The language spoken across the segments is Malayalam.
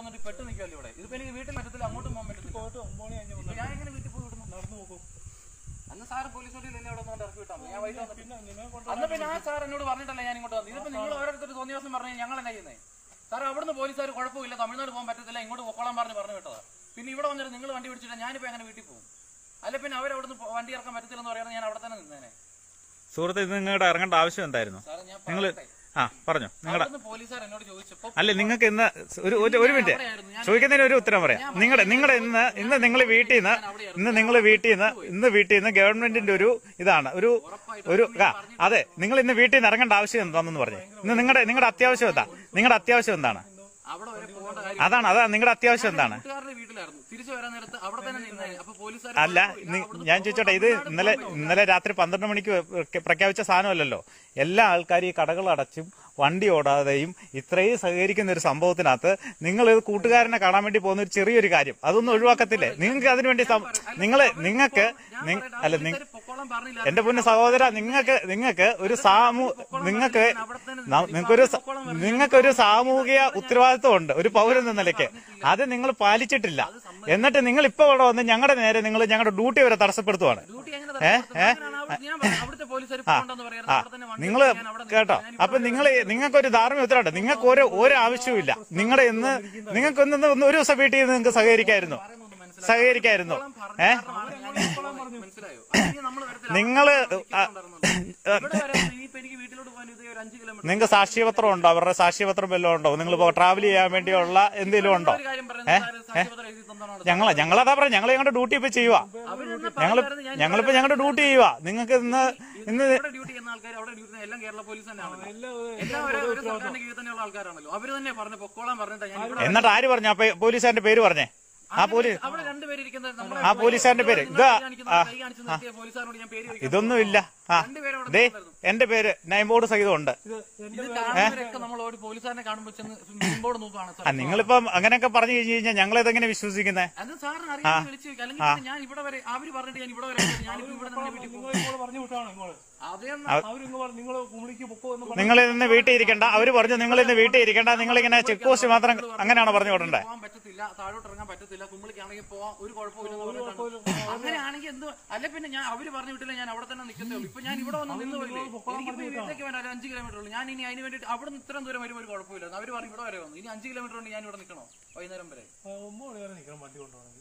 വന്നിട്ട് പെട്ട് നിൽക്കുമല്ലോ ഇവിടെ ഇതിപ്പോ എനിക്ക് വീട്ടിൽ പറ്റത്തില്ല അങ്ങോട്ടും പോകാൻ പറ്റത്തില്ല പോയിട്ട് ഒമ്പത് മണി കഴിഞ്ഞ് ഇപ്പൊ ഞാൻ എങ്ങനെ വീട്ടിൽ പോയി വിടുന്നു നടന്നു നോക്കും അന്ന് സാറ് പോലീസ് വണ്ടിയിൽ എന്നെ അവിടെ കൊണ്ട് ഇറക്കി വിട്ടാ മതി. ഞാൻ വൈകിട്ട് വന്നിട്ട് പിന്നെ നിങ്ങളെ കൊണ്ട് അന്ന് പിന്നെ ആ സാർ എന്നോട് പറഞ്ഞിട്ടല്ല ഞാൻ ഇങ്ങോട്ട് വന്നത് ഇതിപ്പോ നിങ്ങൾ ഓരോരുത്തർ തോന്നിയ ദിവസം പറഞ്ഞു ഞങ്ങൾ എന്നാ ചെയ്യുന്നത് സാർ അവിടുന്ന് പോലീസുകാർ കുഴപ്പമില്ല തമിഴ്നാട് പോകാൻ പറ്റത്തില്ല ഇങ്ങോട്ട് പൊക്കോളാൻ പറഞ്ഞ് പറഞ്ഞു വിട്ടതാ പിന്നെ ഇവിടെ വന്നിട്ട് നിങ്ങൾ വണ്ടി പിടിച്ചിട്ട് ഞാനിപ്പോ എങ്ങനെ വീട്ടിൽ പോകും അല്ല പിന്നെ അവരവിടുന്ന് പോ- വണ്ടി ഇറക്കാൻ പറ്റത്തില്ലെന്ന് പറയുന്നത് ഞാൻ അവിടെ തന്നെ നിന്നേനെ സുഹൃത്ത് ഇത് നിങ്ങളുടെ ഇറങ്ങേണ്ട ആവശ്യം എന്തായിരുന്നു സാറേ ഞാൻ നിങ്ങൾ പറയട്ടെ. ആ പറഞ്ഞോ നിങ്ങളുടെ അവിടുന്ന് പോലീസുകാർ എന്നോട് ചോദിച്ചപ്പോ അല്ല നിങ്ങൾക്ക് ഇന്ന് ഒരു ഒരു ഒരു മിനിറ്റ് ചോദിക്കുന്നതിന് ഒരു ഉത്തരം പറയാം നിങ്ങളുടെ നിങ്ങളുടെ ഇന്ന് ഇന്ന് നിങ്ങൾ വീട്ടിൽ നിന്ന് ഇന്ന് നിങ്ങൾ വീട്ടിൽ നിന്ന് ഇന്ന് വീട്ടിൽ നിന്ന് ഗവൺമെന്റിന്റെ ഒരു ഇതാണ് ഒരു ഒരു ആ, അതെ നിങ്ങൾ ഇന്ന് വീട്ടിൽ നിന്ന് ഇറങ്ങേണ്ട ആവശ്യം എന്താണെന്ന് പറഞ്ഞു ഇന്ന് നിങ്ങളുടെ നിങ്ങളുടെ അത്യാവശ്യം എന്താ നിങ്ങളുടെ അത്യാവശ്യം എന്താണ് അവിടെ വരെ പോകേണ്ട കാര്യം അതാണ് അതാ നിങ്ങളുടെ അത്യാവശ്യം എന്താണ് കൂട്ടുകാരുടെ വീട്ടിലായിരുന്നു തിരിച്ചു വരാൻ നേരത്ത് അവിടെ തന്നെ നിന്നേ അപ്പൊ പോലീസുകാർ അല്ല നി- ഞാൻ ചോദിച്ചോട്ടെ ഇത് ഇന്നലെ ഇന്നലെ രാത്രി പന്ത്രണ്ട് മണിക്ക് പ്ര- പ്രഖ്യാപിച്ച സാധനമല്ലല്ലോ എല്ലാ ആൾക്കാരും ഈ കടകൾ അടച്ചും വണ്ടി ഓടാതെയും ഇത്രയും സഹകരിക്കുന്ന ഒരു സംഭവത്തിനകത്ത് നിങ്ങൾ ഇത് കൂട്ടുകാരനെ കാണാൻ വേണ്ടി പോകുന്ന ഒരു ചെറിയൊരു കാര്യം അതൊന്നും ഒഴിവാക്കത്തില്ലേ നിങ്ങൾക്ക് അതിനുവേണ്ടി നിങ്ങൾ നിങ്ങൾക്ക് നി- അല്ല നി- പൊക്കോളം പറഞ്ഞില്ല എന്റെ പൊന്ന് സഹോദര നിങ്ങൾക്ക് നിങ്ങൾക്ക് ഒരു സാമൂ നിങ്ങൾക്ക് ന- നിങ്ങൾക്കൊരു സ- നിങ്ങൾക്കൊരു സാമൂഹിക ഉത്തരവാദിത്വം ഉണ്ട് ഒരു പൗരൻ എന്ന നിലയ്ക്ക് അത് നിങ്ങൾ പാലിച്ചിട്ടില്ല എന്നിട്ട് നിങ്ങൾ ഇപ്പൊ ഇവിടെ വന്ന് ഞങ്ങളുടെ നേരെ നിങ്ങൾ ഞങ്ങളുടെ ഡ്യൂട്ടി വരെ തടസ്സപ്പെടുത്തുവാണ് ഡ്യൂട്ടി എങ്ങനെ ഏ? തടസ്സപ്പെടുത്തും? അങ്ങനെയാണ് അവിടെ- ഞാൻ പറഞ്ഞു, അവിടുത്തെ പോലീസുകാർ പോകണ്ടെന്ന് പറയുന്നത് ആ അവിടെ തന്നെ വണ്ടി നിങ്ങള് ഞാൻ അവിടെ കേട്ടോ ഞാൻ അപ്പൊ നിങ്ങൾ നിങ്ങൾക്കൊരു ധാർമ്മിക ഉത്തരവുണ്ട് നിങ്ങൾക്ക് ഒരു ഒരു ആവശ്യവുമില്ല നിങ്ങളുടെ ഇന്ന് നിങ്ങൾക്ക് ഒന്ന് ഒന്ന് ഒരു ദിവസം വീട്ടിൽ നിന്ന് നിങ്ങൾക്ക് സഹകരിക്കായിരുന്നു സഹകരിക്കായിരുന്നു ഏ മനസ്സിലായോ അല്ലെങ്കിൽ നമ്മള് വരത്തില്ല. നിങ്ങള് ആ, ഇവിടെ വരെ വന്ന് ഇനിയിപ്പോ എനിക്ക് വീട്ടിലോട്ട് പോകാൻ ഇത് ഒരു അഞ്ച് കിലോമീറ്റർ നിങ്ങൾക്ക് സാക്ഷ്യപത്രം ഉണ്ടോ അവരുടെ സാക്ഷ്യപത്രം വല്ലതും ഉണ്ടോ നിങ്ങൾ ട്രാവൽ ചെയ്യാൻ വേണ്ടിയുള്ള എന്തെങ്കിലും ഉണ്ടോ ഒരു കാര്യം പറയുന്നത് സാക്ഷ്യപത്രം എഴുതി തന്നതാണ് ഞങ്ങളെ ഞങ്ങളതാ പറയാം ഞങ്ങൾ ഞങ്ങളുടെ ഡ്യൂട്ടി ഇപ്പൊ ചെയ്യുക അവരെന്നെ ഞങ്ങൾ പറയുന്നത് ഞാൻ ഞങ്ങളിപ്പോ ഞങ്ങളുടെ ഡ്യൂട്ടി ചെയ്യുക നിങ്ങൾക്ക് ഇന്ന് ഇന്ന് ഇവിടെ ഡ്യൂട്ടി ചെയ്യുന്ന ആൾക്കാർ അവിടെ ഡ്യൂട്ടി ചെയ്യുന്ന എല്ലാം കേരള പോലീസ് തന്നെയാണല്ലോ എല്ലാം ഒരു ഒരു സർക്കാരിന്റെ കീഴിൽ തന്നെയുള്ള ആൾക്കാരാണല്ലോ അവര് തന്നെ പറഞ്ഞു പൊക്കോളാൻ പറഞ്ഞിട്ടാ ഞാൻ ഇവിടെ എന്നിട്ട് ആര് പറഞ്ഞു അപ്പൊ പോലീസുകാരന്റെ പേര് പറഞ്ഞേ ആ പോലീസ് അവിടെ രണ്ടുപേര് ഇരിക്കുന്നത് നമ്മളെ ആ പോലീസുകാരന്റെ പേര് നിങ്ങൾ ഇതാ കൈ കാണിക്കുന്ന കൈ കാണിച്ച് നിർത്തിയ പോലീസുകാരോട് ഞാൻ പേര് ചോദിക്കാം ഇതൊന്നും ഇല്ല ആ രണ്ടുപേരും അവിടെ ദേ എന്റെ പേര് നൈൻ ബോർഡ് സഹിതം ഉണ്ട് ഇത് എന്റെ ഇത് കാണുന്നവരൊക്കെ നമ്മൾ ഒരു പോലീസുകാരനെ കാണുമ്പോൾ ചെന്ന് മുമ്പോട് നോക്കുകയാണ് ആ സാർ നിങ്ങളിപ്പം അങ്ങനെയൊക്കെ പറഞ്ഞു കഴിഞ്ഞു കഴിഞ്ഞാൽ ഞങ്ങൾ ഇതെങ്ങനെ വിശ്വസിക്കുന്നത് അത് സാറിന് അറിയാൻ വിളിച്ചു ചോദിക്കാം അല്ലെങ്കിൽ പിന്നെ ഞാൻ ഇവിടെ വരെ അവര് പറഞ്ഞിട്ട് ഞാൻ ഇവിടെ വരെ വന്നത്. ഞാനിപ്പോ ഇവിടെ നിന്ന് വീട്ടിൽ പോകും നിങ്ങൾ ഇങ്ങോട്ട് പറഞ്ഞു വിട്ടാണ് ഇങ്ങോട്ട് അതേ അവരിങ്ങ് പറഞ്ഞു നിങ്ങൾ കുമളിക്ക് പൊക്കോ എന്ന് പറഞ്ഞു നിങ്ങൾ ഇന്ന് വീട്ടിൽ ഇരിക്കണ്ട അവര് പറഞ്ഞു നിങ്ങൾ ഇന്ന് വീട്ടിൽ ഇരിക്കണ്ട നിങ്ങൾ ഇങ്ങനെ ചെക്ക് പോസ്റ്റ് മാത്രം അങ്ങനെയാണോ പറഞ്ഞു വിടണ്ടേ പോകാൻ പറ്റത്തില്ല താഴോട്ട് ഇറങ്ങാൻ പറ്റത്തില്ല കുമ്പളിക്കാണെങ്കിൽ പോവാൻ ഒരു കുഴപ്പമില്ലെന്ന് പറഞ്ഞിട്ടാണ് അങ്ങനെയാണെങ്കിൽ എന്ത് അല്ല പിന്നെ ഞാൻ അവര് പറഞ്ഞു വിട്ടില്ല ഞാൻ അവിടെ തന്നെ നിൽക്കത്തേ ഉള്ളൂ ഇപ്പൊ ഞാൻ ഇവിടെ വന്ന് നിന്ന് പോയില്ലേ എനിക്കിപ്പോ ഈ വീട്ടിലേക്ക് വരാൻ അഞ്ച് കിലോമീറ്റർ ഉള്ളൂ ഞാൻ ഇനി അതിന് വേണ്ടിട്ട് അവിടെ നിന്ന് ഇത്രയും ദൂരം വരുമ്പോൾ ഒരു കുഴപ്പമില്ല അവര് പറഞ്ഞു ഇവിടെ വരെ വന്നു ഇനി അഞ്ച് കിലോമീറ്റർ ഉണ്ട് ഞാൻ ഇവിടെ നിൽക്കണോ വൈകുന്നേരം വരെ ആ, ഒമ്പത് മണി വരെ നിൽക്കണം വണ്ടി കൊണ്ടുപോകണമെങ്കിൽ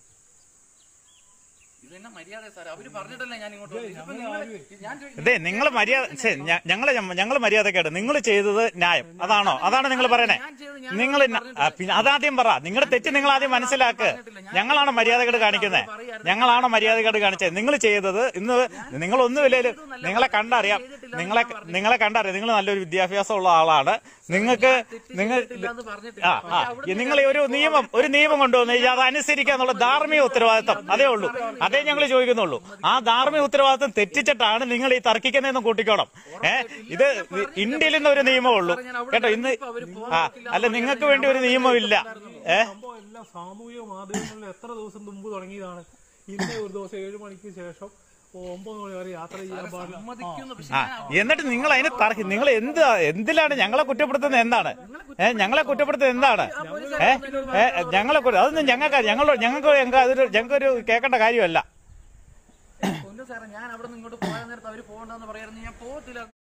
ഇത് തന്നെ മര്യാദ സാർ അവര് പറഞ്ഞിട്ടല്ലേ ഞാൻ ഇങ്ങോട്ട് വന്നത്. ഇതിപ്പോ നിങ്ങള് ഞാൻ ചോദി- ഇതേ നിങ്ങൾ മര്യാദ ഛെ, ഞ- ഞങ്ങള് ഞങ്ങൾ മര്യാദക്കേട് നിങ്ങൾ ചെയ്തത് ന്യായം അതാണോ അതാണ് നിങ്ങൾ പറയണേ ഞാൻ ചെയ്തത് ഞാൻ നിങ്ങൾ പിന്നെ അതാദ്യം പറ നിങ്ങളുടെ തെറ്റ് നിങ്ങൾ ആദ്യം മനസ്സിലാക്ക് ഞങ്ങളാണ് മര്യാദകേട് കാണിക്കുന്നത് ഞങ്ങളാണ് മര്യാദകേട് കാണിച്ചത് നിങ്ങൾ ചെയ്തത് ഇന്ന് നിങ്ങളൊന്നുമില്ലേലും നിങ്ങളെ കണ്ടറിയാം നിങ്ങളെ നിങ്ങളെ കണ്ടറിയാം നിങ്ങൾ നല്ലൊരു വിദ്യാഭ്യാസമുള്ള ആളാണ് നിങ്ങൾക്ക് നിങ്ങൾ ഇല്ലാന്ന് പറഞ്ഞിട്ടില്ല ആ ആ നിങ്ങൾ ഒരു നിയമം ഒരു നിയമം കൊണ്ടുവന്ന് കഴിഞ്ഞാൽ അത് അനുസരിക്കുക എന്നുള്ള ധാർമ്മിക ഉത്തരവാദിത്തം അതേ ഉള്ളൂ അതേ ഞങ്ങൾ ചോദിക്കുന്നുള്ളൂ ആ ധാർമ്മിക ഉത്തരവാദിത്തം തെറ്റിച്ചിട്ടാണ് നിങ്ങൾ ഈ തർക്കിക്കുന്നതെന്ന് കൂട്ടിക്കോണം ഏ ഇത് ഇന്ത്യയിൽ നിന്ന് ഒരു നിയമമേ ഉള്ളൂ കേട്ടോ ഇന്ന് ആ അല്ല നിങ്ങൾക്ക് വേണ്ടി ഒരു നിയമമില്ല ഏ സംഭവം എല്ലാം സാമൂഹിക മാധ്യമങ്ങളിൽ എത്ര ദിവസം മുമ്പ് തുടങ്ങിയതാണ് ഇന്നേ ഒരു ദിവസം ഏഴ് മണിക്ക് ശേഷം ഒമ്പത് മണി വരെ യാത്ര ചെയ്യാൻ പാടില്ല സമ്മതിക്കുന്നു പക്ഷെ ആ എന്നിട്ട് നിങ്ങൾ അതിനെ തർക്കി നിങ്ങൾ എന്ത് എന്തിലാണ് ഞങ്ങളെ കുറ്റപ്പെടുത്തുന്നത് എന്താണ് ഏ ഞങ്ങളെ കുറ്റപ്പെടുത്തുന്നത് എന്താണ് ഏ ഏ ഞങ്ങളെ കുറ്റ- അതൊന്നും ഞങ്ങൾക്ക് ഞങ്ങളോട് ഞങ്ങൾക്ക് ഞങ്ങൾക്ക് അതൊരു ഞങ്ങൾക്കൊരു കേൾക്കേണ്ട കാര്യമല്ല പൊന്നു സാറേ ഞാൻ അവിടെ നിന്ന് ഇങ്ങോട്ട് പോയ നേരത്ത് അവര് പോകണ്ടെന്ന് പറയായിരുന്നു ഞാൻ പോകത്തില്ല